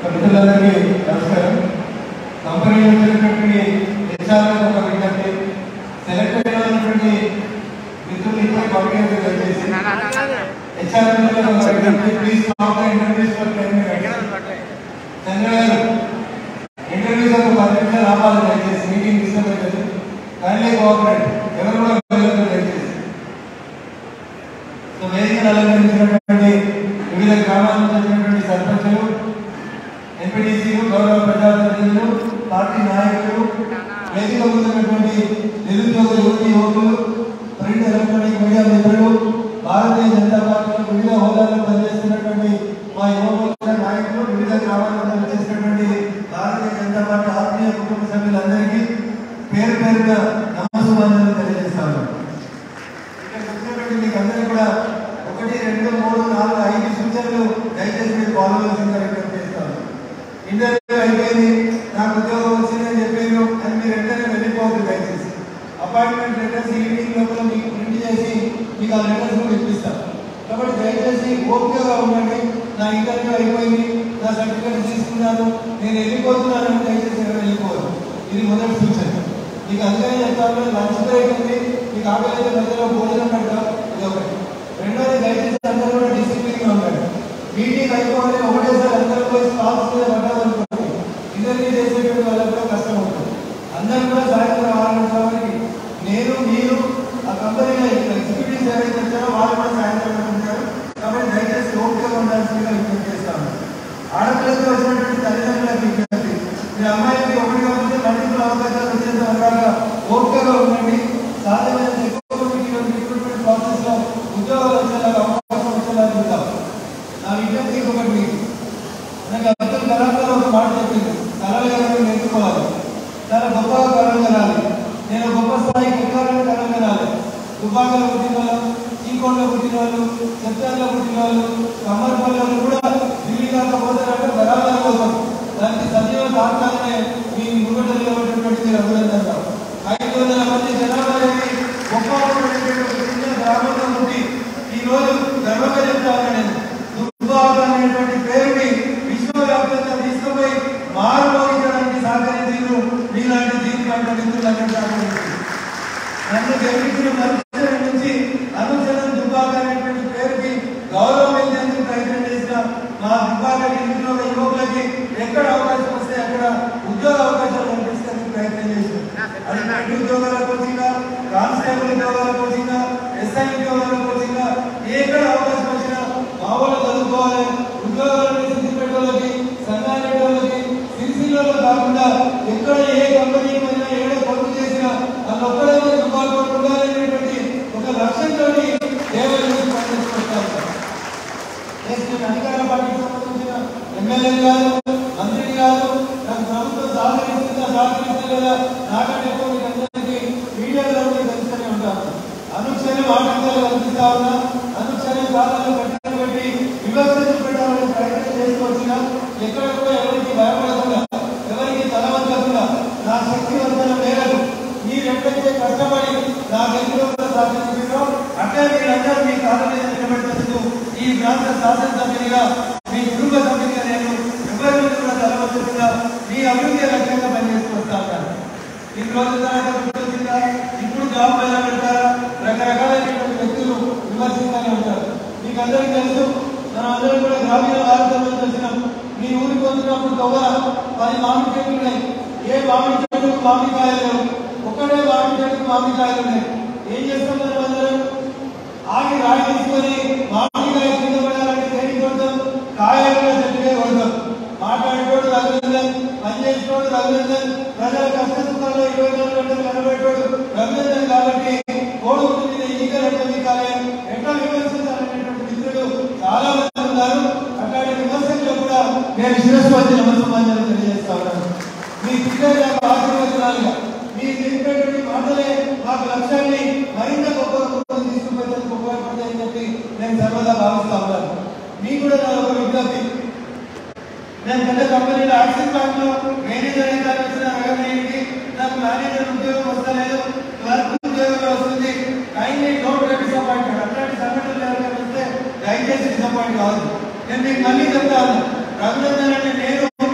మిత్రులందరికీ నమస్కారం కంపెనీ వచ్చినటువంటి హెచ్ఆర్ ఒక విజ్ఞప్తి సెలెక్ట్ అయినటువంటి మిత్రులు ఇచ్చే కాంపిటెన్స్ దయచేసి HR please stop interviews for ten minutes Chandra garu interviews ఒక పది నిమిషాలు ఆపాలి దయచేసి మీటింగ్ డిస్టర్బ్ అవుతుంది కైండ్లీ కోఆపరేట్ ఎవరు కూడా వెళ్ళొద్దు దయచేసి సో వేదికను అలంకరించినటువంటి వివిధ గ్రామాల నుంచి వచ్చినటువంటి సర్పంచులు ఎంపీటీసీలు గౌరవ ప్రజాప్రతినిధులు పార్టీ నాయకులు వేదిక ముందున్నటువంటి నిరుద్యోగ యువతి యువకులు ప్రింట్ ఎలక్ట్రానిక్ మీడియా మిత్రులు భారతీయ జనతా పార్టీలో వివిధ హోదాల్లో పనిచేస్తున్నటువంటి మా యువకుల నాయకులు వివిధ గ్రామాల్లో పనిచేస్తున్నటువంటి భారతీయ జనతా పార్టీ ఆత్మీయ కుటుంబ సభ్యులందరికీ పేరు పేరున నమస్కారాలు తెలియజేస్తాను ఇక్కడ కూర్చున్నటువంటి మీకు అందరికీ కూడా ఒకటి రెండు మూడు నాలుగు ఐదు సూచనలు దయచేసి మీరు ఫాలో చేసిందిగా రిక్వెస్ట్ చేస్తాను ఇంటర్వ్యూ అయిపోయింది నాకు ఉద్యోగం వచ్చిందని చెప్పారు అని మీరు వెంటనే వెళ్ళిపోవద్దు దయచేసి అపాయింట్మెంట్ లెటర్స్ ఈవినింగ్ లోపల మీకు ప్రింట్ చేసి మీకు ఆ లెటర్స్ కూడా ఇప్పిస్తాం కాబట్టి దయచేసి ఓపికగా ఉండండి నా ఇంటర్వ్యూ అయిపోయింది నా సర్టిఫికేట్ తీసుకున్నాను నేను వెళ్ళిపోతున్నాను అని దయచేసి ఎవరు వెళ్ళిపోవద్దు ఇది మొదటి సూచన మీకు అందుకని చెప్తాను లంచ్ బ్రేక్ ఉంది మీకు ఆకలి అయితే మధ్యలో భోజనం పెడతాం ఇది ఒకటి రెండోది దయచేసి అందరూ కూడా డిసిప్లిన్ గా ఉండండి మీటింగ్ అయిపోవాలి ఒకటేసారి అందరూ పోయి స్టాఫ్ మీద పడ్డామనుకోండి ఇంటర్వ్యూ చేసేటువంటి వాళ్ళకి కూడా కష్టం ఉంటుంది అందరూ కూడా సాయంత్రం ఆరు గంటల వరకు నేను మీరు ఆ కంపెనీలో ఎగ్జిక్యూటివ్స్ ఎవరైతే వచ్చారో వాళ్ళు కూడా సాయంత్రం వరకు ఉంటారు కాబట్టి దయచేసి ఓపికగా ఉండాల్సిందిగా విజ్ఞప్తి చేస్తాను ఆడపిల్లతో వచ్చినటువంటి తల్లిదండ్రులకు విజ్ఞప్తి మీ అమ్మాయికి ఒకటిగా ఉంటే మల్టిపుల్ అవకాశాలు వచ్చేంత వరకు ఓపికగా ఉండండి సాధ్యమైనంత ఎక్కువ మందికి రిక్రూట్మెంట్ ప్రాసెస్ లో ఉద్యోగాలు వచ్చేలాగా అవకాశం వచ్చేలాగా చూద్దాం నా విజ్ఞప్తి ఒకటి మీకు నాకు అబ్దుల్ కలాం గారు ఒక మాట చెప్పింది కళలు కలగడం నేర్చుకోవాలి చాలా గొప్పగా కళలు కనాలి నేను గొప్ప స్థాయికి ఎక్కాలని కళలు కనాలి దుబాకలో పుట్టిన వాళ్ళు చీకోట్లో పుట్టిన వాళ్ళు చెప్తాల్లో పుట్టిన వాళ్ళు కమ్మర్పల్లి వాళ్ళు కూడా ఢిల్లీ దాకా పోతారంటే బరాబర్ కోసం దానికి సజీవ దాఖలాలనే మీ ముంగట నిలబడినటువంటి మీరు అభినందన ఐదు వందల మంది జనాభా లేని గొప్ప ఉన్నటువంటి చిన్న గ్రామంలో ఉండి ఈ రోజు గర్వంగా చెప్తా ఉన్నాను నేను దుర్భాగం అనేటువంటి పేరుని విశ్వవ్యాప్తంగా తీసుకుపోయి మారుమోగించడానికి సహకరించారు మీలాంటి దీనికంటే మిత్రులంటే నన్ను గెలిపించిన మరుసటి నుంచి అనుచరం దుబ్బాక అనేటువంటి పేరుకి గౌరవం ఇచ్చేందుకు ప్రయత్నం చేసిన మా దుబ్బాక నిరుద్యోగ యువకులకి ఎక్కడ అవకాశం వస్తే అక్కడ ఉద్యోగ అవకాశాలు కల్పించడానికి ప్రయత్నం చేశారు అది నటి ఉద్యోగాలకు వచ్చినా కానిస్టేబుల్ ఉద్యోగాలకు వచ్చినా ఎస్ఐ ఉద్యోగాలకు వచ్చినా ఎక్కడ అవకాశం వచ్చినా మా వాళ్ళు చదువుకోవాలి ఉద్యోగాలను సిద్ధి పెట్టాలకి సంఘాలు వాళ్ళకి సిరిసిల్లలో కాకుండా ఎక్కడ ఏ కంపెనీ అయినా ఏడ పొందు చేసినా వాళ్ళు ఒక్కడే దుబాలు ఉండాలనేటువంటి ఒక లక్ష్యంతో దేవాలయం పనిచేసుకుంటారు నేను అధికార పార్టీకి సంబంధించిన ఎమ్మెల్యే కాదు మంత్రి కాదు నాకు ప్రభుత్వం సహకరిస్తుందా సహకరిస్తలేదా నాకంటే ఎక్కువ మీకు అందరికీ మీడియాలో మీకు తెలుస్తూనే ఉంటాను అనుక్షణం ఆటంకాలు కల్పిస్తా ఉన్నా అనుక్షణం కాలంలో కట్టలు పెట్టి వివక్షను పెట్టాలని ప్రయత్నం చేసుకొచ్చిన ఎక్కడ కూడా ఎవరికి భయపడకుండా ఎవరికి తలవంచకుండా నా శక్తివంతన మేరకు మీరు ఎప్పుడైతే కష్టపడి నా గెలుపులో కూడా సాధించారో అట్లే మీరందరూ మీ కాళ్ళ మీద నిలబెట్టేందుకు ఈ ప్రాంత శాసనసభ్యునిగా మీ కుటుంబ సభ్యునిగా నేను ఎవరి మీద కూడా తలవంచకుండా మీ అభివృద్ధి లక్ష్యంగా పనిచేస్తూ వస్తా ఉన్నాను ఈ రోజు దాకా గుర్తొచ్చిందా ఇప్పుడు జాబ్ పైన పెడతారా రకరకాలైనటువంటి వ్యక్తులు విమర్శిస్తూనే ఉంటారు మీకు అందరికీ తెలుసు మనం అందరం కూడా గ్రామీణ భారతం నుంచి వచ్చినాం మీ ఊరికి వచ్చినప్పుడు తొగర పది మామిడి చెట్లు ఉన్నాయి ఏ మామిడి చెట్టుకు మామిడికాయలు లేవు ఒక్కడే మామిడి చెట్టుకు మామిడికాయలు ఉన్నాయి ఏం చేస్తాం మనం అందరం ఆగి రాయి తీసుకొని మామిడికాయ కింద పడాలంటే దేనికి కొడతాం కాయలు చెట్టుకే కొడతాం మాట్లాడేటోడు రఘునందన్ పనిచేసేటోడు రఘునందన్ ప్రజల కష్ట సుఖాల్లో ఇరవై నాలుగు గంటలు కనబడేటోడు రఘునందన్ కాబట్టి కోడుకుంటు మీద ఈగలు ఎట్లా మీకాలి ఎట్లా విమర్శించాలనేటువంటి మిత్రులు చాలా మంది ఉన్నారు అట్లాంటి విమర్శకులు కూడా నేను శిరస్సు వచ్చి నమస్కారాలు తెలియజేస్తా ఉన్నాను మీ పిల్లలు నాకు ఆశీర్వచనాలుగా మీ చెప్పేటువంటి మాటలే మాకు లక్ష్యాన్ని మరింత గొప్పగా ముందుకు తీసుకుపోయేందుకు ఉపయోగపడతాయని చెప్పి నేను సర్వదా భావిస్తా ఉన్నాను మీకు కూడా నా ఒక విజ్ఞప్తి నేను పెద్ద కంపెనీలో యాక్సిస్ బ్యాంక్ లో మేనేజర్ అయితే వచ్చిన వ్యవహారానికి నాకు మేనేజర్ ఉద్యోగం వస్తలేదు క్లర్క్ ఉద్యోగం వస్తుంది కైండ్లీ డోంట్ గెట్ డిసప్పాయింటెడ్ అట్లాంటి సంఘటనలు ఎవరైనా వస్తే దయచేసి డిసప్పాయింట్ కాదు నేను మీకు మళ్ళీ చెప్తాను రఘునందన్ అంటే నేను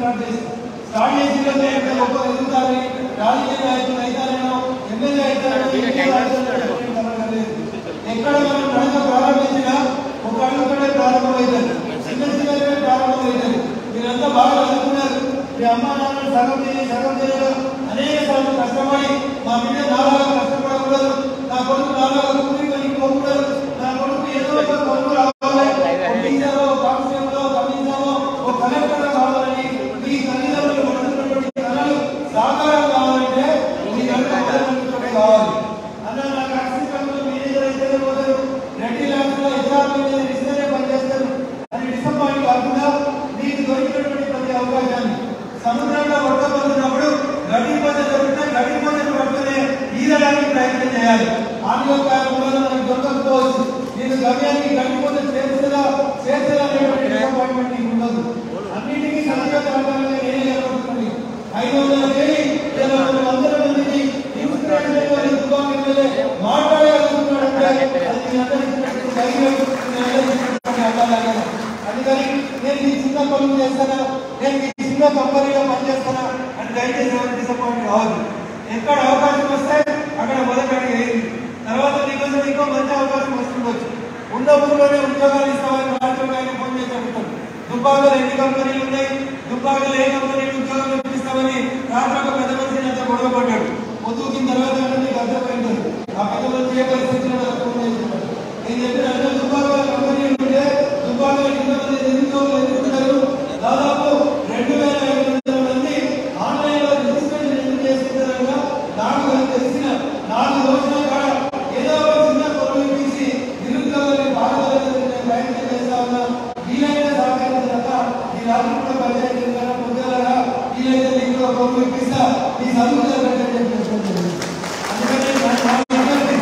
స్టార్ట్ చేస్తాం స్టార్ట్ చేసిన తర్వాత ఒక్క ఎదుగుతారని రాజకీయ నాయకులు అవుతారేనో ఎమ్మెల్యే అవుతారేనో ఇంకే రాజకీయ లేదు. ఎక్కడ మనం నడక ప్రారంభించినా ఒక అడుగుతోనే ప్రారంభమవుతుంది చిన్న చిన్నగా ప్రారంభమవుతుంది మీరంతా బాగా చదువుకున్నారు మీ అమ్మ నాన్నలు సగం చేసి సగం చేయడం అనేక సార్లు కష్టపడి మా బిడ్డ నాలుగు కష్టపడకూడదు నా కొడుకు నాలుగు కూలి పని పోకూడదు నా కొడుకు ఏదో ఒక కొడుకు రావాలి ఒక టీచరో కాన్స్టేబులో కమిషనరో ఒక కలెక్టర్ కావాలని మీ తల్లిదండ్రులు పడుతున్నటువంటి కళలు సాకారం కావాలంటే మీ తల్లిదండ్రులతో కావాలి అన్న నాకు అసిస్టెంట్ మేనేజర్ అయితే పోతారు రెడ్డి ల్యాబ్స్లో హెచ్ఆర్ మేనేజర్ ఇస్తేనే పనిచేస్తారు అని డిసప్పాయింట్ కాకుండా నీకు దొరికినటువంటి ప్రతి అవకాశాన్ని సముద్రంలో పట్టబోతున్నప్పుడు గడి పోతే దొరికితే గడి పోతే పట్టుకునే ఈదడానికి ప్రయత్నం చేయాలి ఆమె యొక్క మూలంలో మనకు దొరకకపోవచ్చు నేను గమ్యానికి గడిపోతే చేర్చదా చేర్చదా అనేటువంటి డిసప్పాయింట్మెంట్ నీకు ఉండదు అన్నిటికీ సంకేతాలుగా నేనే కనబడుతుంది ఐదు వందల వేలి లేదా రెండు వందల మందికి ఇన్స్పిరేషన్ ఇవ్వాలి దుబాయ్ ఎమ్మెల్యే మాట్లాడగలుగుతున్నాడంటే అది మీ అందరికీ ఇచ్చినటువంటి ధైర్యం, మీ అందరికీ ఇచ్చినటువంటి అవగాహన. అందుకని నేను ఈ చిన్న పనులు చేస్తానా నేను ఈ చిన్న కంపెనీలో పనిచేస్తానా అని దయచేసి ఎవరు డిసప్పాయింట్ కావద్దు ఎక్కడ అవకాశం వస్తే అక్కడ మొదటి అడిగి వేయండి తర్వాత నీకోసం ఇంకో మంచి అవకాశం వస్తుండొచ్చు ఉన్న ఊళ్ళోనే ఉద్యోగాలు ఇస్తామని రాష్ట్రంలో ఆయన ఫోన్ చేసి అడుగుతాడు దుబ్బాకలో ఎన్ని కంపెనీలు ఉన్నాయి దుబ్బాకలో ఏ కంపెనీలు ఉద్యోగాలు ఇప్పిస్తామని రాత్రి ఒక పెద్ద మనిషిని అంతా గొడవ పడ్డాడు పొద్దుకిన తర్వాత అంటే నీకు అర్థమైంది ఆ పెద్ద మనిషి ఏ పరిస్థితిలో నాకు ఫోన్ చేస్తున్నాడు నేను చెప్పిన అంటే దుబ్బాకలో కంపెనీలు ఉంటే దుబ్బాకలో ఇంతమంది నిరుద్యోగులు ఎదుర్కొన్నారు దాదాపు రెండు వేల ఐదు వందల మంది ఆన్లైన్ లో రిజిస్ట్రేషన్ ఎందుకు చేసుకుంటారన్నా నాకు తెలిసిన నాలుగు రోజుల కాడ ఏదో ఒక చిన్న పనులు ఇప్పించి నిరుద్యోగుల్ని బాధపడేందుకు ప్రయత్నం చేస్తా ఉన్నా వీలైన సహకరించాక ఈ రాత్రి కూడా పంచాయతీ ఎన్నికల పొద్దుగా వీలైతే నీకు ఒక పనులు ఇప్పిస్తా ఈ చదువు జరగట్లేదు అందుకని నా- నా విజ్ఞప్తి,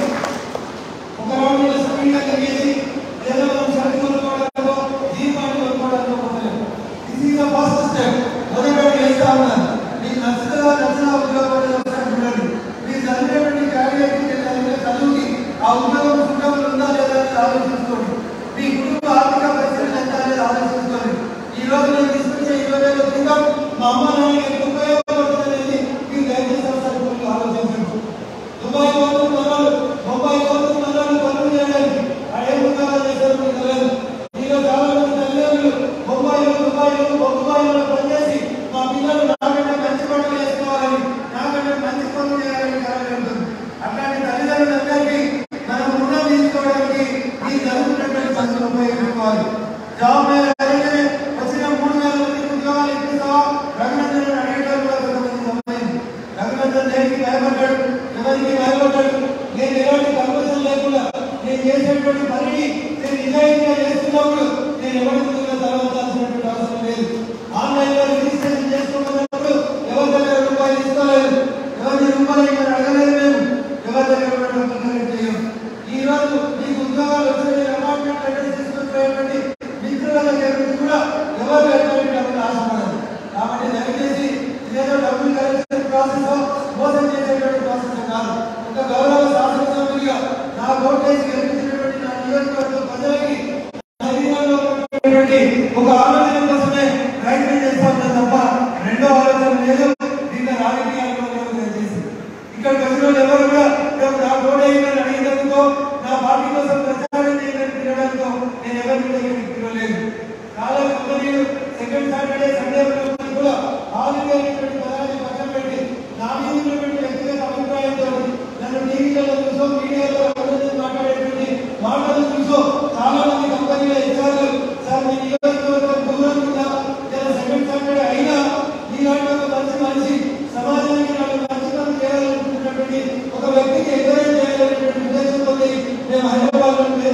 ఒక రౌండ్ లో స్పీడ్ గా తిరిగేసి ఏదో మనం షర్ట్ కొనుక్కోవడానికో దీపాన్ని కొనుక్కోవడానికో పోతలేదు this is the first step మొదటి అడుగు వేస్తా ఉన్నాను మీకు నచ్చుతుందా నచ్చిన ఉపయోగపడే ఒకసారి చూడండి మీరు చదివేటువంటి క్యారియర్కి మీరు చదివే చదువుకి ఆ ఉద్యోగం సుఖంగా ఉందా లేదా అనేది ఆలోచించుకోండి మీ కుటుంబ ఆర్థిక పరిస్థితులు ఎంత అనేది ఆలోచించుకోండి ఈ రోజు నేను తీసుకొచ్చే ఇరవై వేల క్రితం మా అమ్మ నాన్న ఎంత ఉపయోగపడుతుంది అనేది మీరు దయచేసి ఒకసారి కొంచెం ఆలోచించండి దుబాయ్ పోతున్నారు బొంబాయి పోతున్నారు పనులు చేయడానికి ఆ ఏం ఉద్యోగాలు చేశారు మీకు తెలియదు మీలో చాలా మంది తల్లిదండ్రులు బొంబాయిలో దుబాయ్లో బొంబాయిలో పనిచేసి మా పిల్లలు నాకంటే మంచి పనులు చేసుకోవాలని నాకంటే మంచి పనులు చేయాలని కలగలుగుతుంది అట్లాంటి తల్లిదండ్రులందరికీ మనం రుణం తీసుకోవడానికి ఈ జరుగుతున్నటువంటి చదువులు ఉపయోగించుకోవాలి జాబ్ మీద అడిగితే వచ్చిన మూడు వేల మందికి ఉద్యోగాలు ఇప్పిస్తావా రఘునందన్ అడిగేటప్పుడు కూడా కొంతమంది సమయం రఘునందన్ దేనికి భయపడ్డాడు ఎవరికి భయపడ్డాడు నేను ఎలాంటి కన్వర్షన్ లేకుండా నేను చేసేటువంటి పనిని నేను నిజాయితీగా చేస్తున్నప్పుడు నేను ఎవరి ముందుగా తలవంచాల్సినటువంటి అవసరం లేదు ఆన్లైన్ లో రిజిస్ట్రేషన్ చేసుకున్నప్పుడు ఎవరి దగ్గర రూపాయలు తీసుకోలేదు ఎవరి రూపాయలు ఇక్కడ అడగలేదు మేము ఎవరి దగ్గర కూడా డబ్బులు కలెక్ట్ చేయం ఈ రోజు మీకు ఉద్యోగాలు వచ్చే అపార్ట్మెంట్ అడ్రస్ తీసుకుంటున్నటువంటి మిత్రుల దగ్గర నుంచి కూడా ఎవరు ఎటువంటి డబ్బులు ఆశపడదు కాబట్టి దయచేసి ఇదేదో డబ్బులు కలెక్షన్ ప్రాసెస్ మోసం చేసేటువంటి ప్రాసెస్ కాదు ఒక గౌరవ శాసనసభ్యుడిగా నా ఓటేసి గెలిపించినటువంటి నా నియోజకవర్గ ప్రజలకి శరీరంలో ఉన్నటువంటి ఒక ఆలోచన కోసమే ప్రయత్నం చేస్తాను తప్ప రెండో ఆలోచన లేదు దీంట్లో రాజకీయాల్లో లేదు దయచేసి ఇక్కడికి వచ్చిన వాళ్ళు ఎవరు కూడా రేపు నా ఓటు వేయమని అడిగినందుకో నా పార్టీ కోసం ప్రచారం చేయడానికి తినడానికో నేను ఎవరిని దగ్గరికి తిరగలేదు చాలా కంపెనీలు సెకండ్ సాటర్డే సండే ఉన్నప్పుడు కూడా హాలిడే అనేటువంటి పదాన్ని పక్కన పెట్టి నా మీద ఉన్నటువంటి వ్యక్తిగత అభిప్రాయంతో నన్ను టీవీలలో చూసో మీడియాలో అందరితో మాట్లాడేటువంటి మాటలు చూసో చాలా మంది కంపెనీల హెచ్ఆర్లు సార్ మీ నియోజకవర్గం దూరం ఉందా లేదా సెకండ్ సాటర్డే అయినా ఈనాటి ఒక మంచి మనిషి సమాజానికి నాలుగు మంచి పనులు చేయాలనుకుంటున్నటువంటి ఒక వ్యక్తికి ఎంకరేజ్ చేయాలనేటువంటి ఉద్దేశంతో మేము హైదరాబాద్ నుండి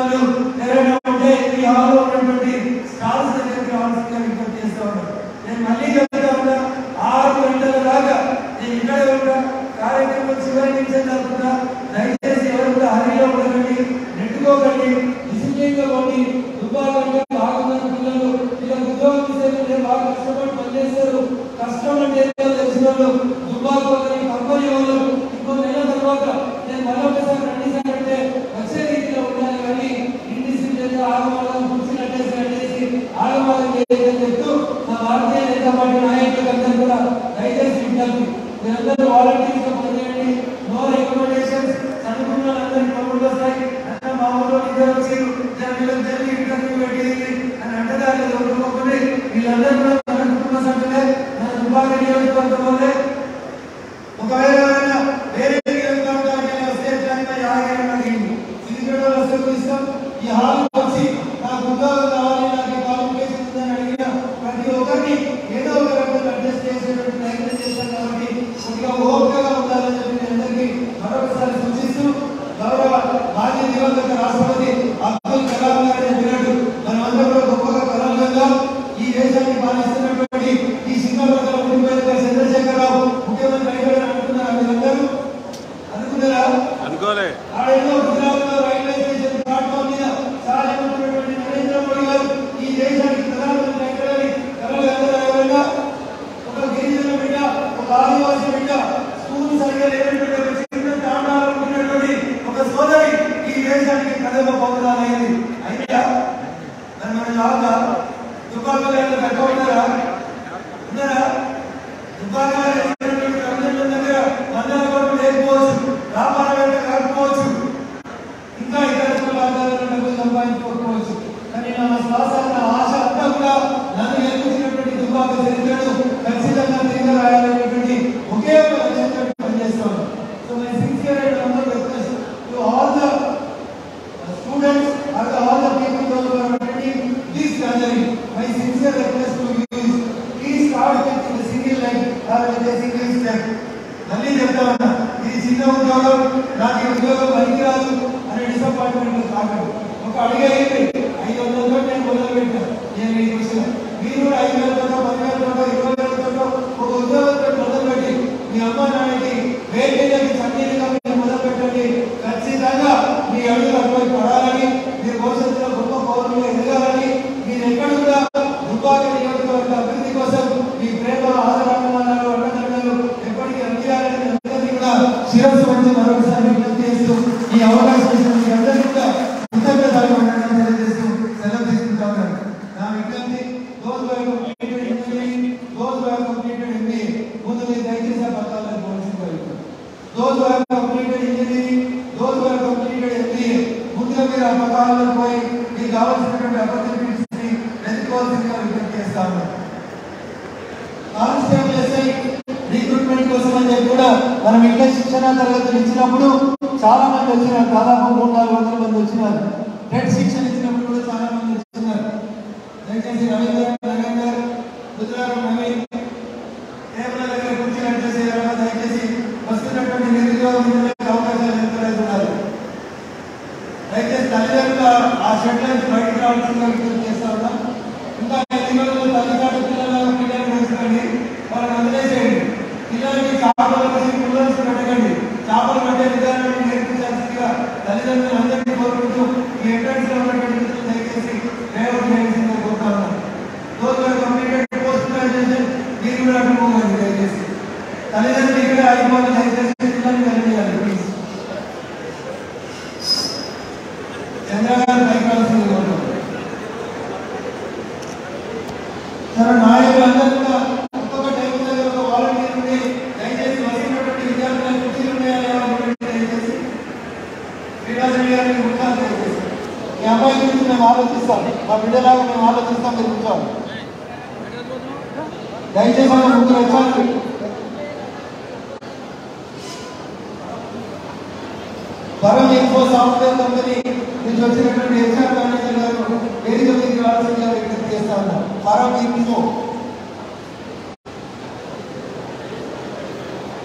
వాళ్ళు ఎవరైనా ఉంటే ఈ హాల్లో ఉన్నటువంటి స్టాల్స్ దగ్గరికి రావాల్సిందిగా విజ్ఞప్తి చేస్తా ఉన్నాను నేను మళ్ళీ చెప్తా ఉన్నా ఆరు గంటల దాకా నేను ఇక్కడే ఉంటా కార్యక్రమం చివరి నుంచే జరుగుతా దయచేసి ఎవరు కూడా హరిలో ఉండకండి నెట్టుకోకండి డిసిప్లిన్ గా ఉండి దుబ్బాకంటే బాగున్నారు పిల్లలు ఇలా ఉద్యోగం చేస్తే బాగా కష్టపడి పనిచేస్తారు కష్టం అంటే ఏంటో తెలిసిన వాళ్ళు దుబ్బాకు ఒకరి కంపెనీ వాళ్ళు ఇంకో నెల తర్వాత నేను మరొకసారి రండి సార్ అంటే వచ్చే రీతిలో ఉండాలి కానీ ఇండిసిప్లిన్ గా ఆగమాగం కూర్చున్నట్టేసి అట్టేసి ఆగమాగం చేయదని చెప్తూ మా భారతీయ జనతా పార్టీ నాయకులందరూ కూడా దయచేసి విజ్ఞప్తి మీరందరూ వాలంటీర్స్ గా పనిచేయండి నో రికమెండేషన్స్ చదువుకున్న వాళ్ళందరికీ కబుర్లు వస్తాయి అన్న మా ఊళ్ళో ఇద్దరు వచ్చి వీళ్ళకి జరిగి ఇంటర్వ్యూ పెట్టింది అని అంటదాన్ని ఒప్పుకోకుండా వీళ్ళందరూ కూడా మన కుటుంబ సభ్యులే మన దుబ్బాక నియోజకవర్గం వాళ్ళే ఒకవేళ ఎవరైనా వేరే నియోజకవర్గానికి వస్తే ఎట్లయినా యాదగిరి అడిగింది సిద్దిపేట వస్తే కూడా ఇస్తాం ఈ హాల్ వచ్చి నాకు ఉద్యోగం కావాలి నాకు క్వాలిఫికేషన్ ఉందని అడిగిన ప్రతి ఒక్కరిని ఏదో ఒక రకంగా అడ్జస్ట్ చేసేటువంటి ప్రయత్నం చేస్తాం కాబట్టి కొద్దిగా ఓపికగా ఉండాలని చెప్పి మీ అందరికీ మరొకసారి సూచిస్తూ గౌరవ మాజీ దివంగత రాష్ట్రపతి అబ్దుల్ కలాం గారు చెప్పినట్టు మనమందరం కూడా గొప్పగా కలలుగా ఈ దేశాన్ని పాలిస్తున్నటువంటి ఈ సింగపూర్ ఉండిపోయిన చంద్రశేఖరరావు ముఖ్యమంత్రి అయిపోయారు అనుకున్నారా మీరందరూ అనుకున్నారా అనుకోలే ఆడేదో గుజరాత్లో రైల్వే స్టేషన్ ప్లాట్ఫామ్ మీద సాధించినటువంటి నరేంద్ర మోడీ గారు ఈ దేశానికి ప్రధానమంత్రి అయిపోయారని కలలు అందరూ ఎవరైనా ఒక గిరిజన బిడ్డ ఒక ఆదివాసీ బిడ్డ స్కూల్ సరిగా లేనటువంటి ఒక చిన్న తాండాలు ఉన్నటువంటి ఒక సోదరి ఈ దేశానికి ప్రథమ పౌరాలైంది అయితే మరి మన లాగా దుబ్బాకలో ఏమైనా తక్కువ ఉన్నారా ఉన్నారా దుబ్బాకలో ఉన్నటువంటి రంజన్ల దగ్గర వందల కోట్లు లేకపోవచ్చు వ్యాపారం కాకపోవచ్చు ఇంకా ఇతర కులాదారులు డబ్బులు సంపాదించుకోకపోవచ్చు కానీ నా శ్వాస నా ఆశ అంతా కూడా నన్ను ఎదుర్కొన్నటువంటి దుబ్బాక చరిత్రను ఖచ్చితంగా తిరిగి రాయాలనేటువంటి ఒకే ఒక లక్ష్యంతో పనిచేస్తాను so my sincere and number request to all the students or the all the people those who are attending this gathering my sincere request to you is please start with the single line or with a single step మళ్ళీ చెప్తా ఉన్నా ఇది చిన్న ఉద్యోగం నాకు ఈ ఉద్యోగం పనికిరాదు అనే డిసప్పాయింట్మెంట్ కాకండి ఒక అడిగే ఐదు వందలతో నేను మొదలు పెట్టాను నేను మీకు వచ్చిన మీరు కూడా ఐదు వేలతో పది వేలతో ఇరవై వేలతో ఒక ఉద్యోగంతో మొదలు పెట్టి మీ అమ్మ నాన్నకి వేడికి చన్నీరుగా మీరు మొదలు పెట్టండి ఖచ్చితంగా మీ అడుగులు అటువై పడాలని మీరు భవిష్యత్తులో గొప్ప పౌరులుగా ఎదగాలని మీరు ఎక్కడ కూడా దుబ్బాక నియోజకవర్గ అభివృద్ధి కోసం మీ ప్రేమ ఆదరాభిమానాలు అండదండలు ఎప్పటికీ అందియాలని మీ అందరినీ కూడా శిరస్సు వంచి మరొకసారి విజ్ఞప్తి చేస్తూ ఈ అవకాశం ఇచ్చిన మీ అందరికీ కూడా కృతజ్ఞతలు వందనాలు తెలియజేస్తూ సెలవు తీసుకుంటా ఉన్నాను నా విజ్ఞప్తి those who have completed engineering, those who have completed MBA, ముందు మీరు దయచేసి ఆ పత్రాలను పోల్చుకుంటూ వెళ్తారు. Those who have completed engineering, those who have completed MBA, ముందుగా మీరు ఆ పత్రాలను పోయి మీకు కావాల్సినటువంటి opportunities ని వెతుక్కోవాల్సిందిగా విజ్ఞప్తి చేస్తా ఉన్నాను. కానిస్టేబుల్ ఎస్ఐ రిక్రూట్మెంట్ కోసం అని చెప్పి కూడా మనం ఇంట్లో శిక్షణ తరగతులు ఇచ్చినప్పుడు చాలా మంది వచ్చినారు దాదాపు మూడు నాలుగు వందల మంది వచ్చినారు రెడ్ శిక్షణ ఇచ్చినప్పుడు కూడా చాలా మంది వచ్చినారు దయచేసి రవీంద్ర నరేందర్ రుద్రారావు నవీన్ టేబుల్ దగ్గర కూర్చున్నట్టు చేయాలని దయచేసి వస్తున్నటువంటి నిరుద్యోగ విద్యులకు అవకాశాలు ఏర్పడుతున్నారు దయచేసి తల్లిదండ్రుల ఆ షెడ్ నుంచి బయటకు రావాల్సిందిగా విజ్ఞప్తి చేస్తా ఉన్నాం ఇంకా ఎన్ని రోజులు తల్లిదండ్రుల పిల్లల పిల్లలు వేసుకోండి వాళ్ళని వదిలేసేయండి పిల్లలకి చేపలు వేసి పిల్లలు పెట్టకండి చేపలు పట్టే విధానాన్ని నేర్పించాల్సిందిగా తల్లిదండ్రులు అందరినీ కోరుకుంటూ ఈ ఎంట్రన్స్ లో ఉన్నటువంటి మిత్రులు దయచేసి డ్రైవర్ చేయాల్సిందిగా కోరుతా ఉన్నాను రోజు కంప్లీటెడ్ పోస్ట్ గ్రాడ్యుయేషన్ మీరు కూడా అడ్డుకోవాలి దయచేసి తల్లిదండ్రులు ఇక్కడే ఆగిపోవాలి దయచేసి పిల్లల్ని వెళ్ళేయాలి ప్లీజ్ చంద్రగారు పైకాల్సింది కోరుతాం సరే నాయకులందరూ కూడా ఒక్కొక్క టైం దగ్గర ఒక వాలంటీర్ ఉండి దయచేసి వస్తున్నటువంటి విద్యార్థులకు కుర్చీలు ఉన్నాయా లేవా అనేటువంటి దయచేసి శ్రీనివాసరెడ్డి గారిని కూర్చోాలి దయచేసి ఈ అబ్బాయి గురించి మేము ఆలోచిస్తాం మా బిడ్డలాగా మేము ఆలోచిస్తాం మీరు కూర్చోవాలి దయచేసి మనం ముగ్గురు వచ్చాలి పరం ఇన్ఫో సాఫ్ట్వేర్ కంపెనీ నుంచి వచ్చినటువంటి హెచ్ఆర్ మేనేజర్ గారు వేదిక మీదకి రావాల్సిందిగా విజ్ఞప్తి చేస్తా ఉన్నారు పరం ఇన్ఫో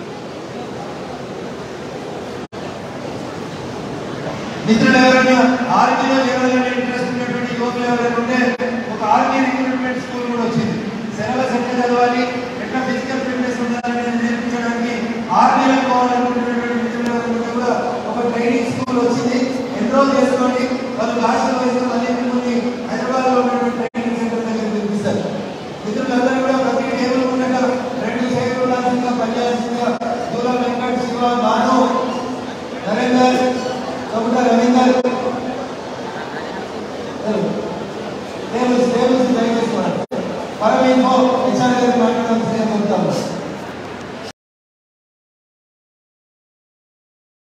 మిత్రులు ఎవరైనా ఆర్మీలో చేరాలని ఇంట్రెస్ట్ ఉన్నటువంటి యువకులు ఎవరైనా ఉంటే ఒక ఆర్మీ రిక్రూట్మెంట్ స్కూల్ కూడా వచ్చింది సిలబస్ ఎట్లా చదవాలి ఎట్లా ఫిజికల్ ఫిట్నెస్ ఉండాలని నేర్పించడానికి ఆర్మీలో పోవాలనుకుంటున్నటువంటి మిత్రులు ఎవరైనా ఉంటే కూడా ఒక ట్రైనింగ్ స్కూల్ వచ్చింది ఎన్రోల్ చేసుకోండి వాళ్ళు హాస్టల్ వేసి మళ్ళీ మిమ్మల్ని హైదరాబాద్ లో ఉన్నటువంటి ట్రైనింగ్ సెంటర్ దగ్గర పిలిపిస్తారు మిత్రులందరూ కూడా ప్రతి టేబుల్ ఉండగా రెండు చేతులు ఉండాల్సిందిగా పనిచేయాల్సిందిగా దూరం వెంకట్ శివ మాధవ్ నరేందర్ కపుట రవీందర్ టేబుల్స్ టేబుల్స్ దయచేసుకోండి పరమేశ్వర్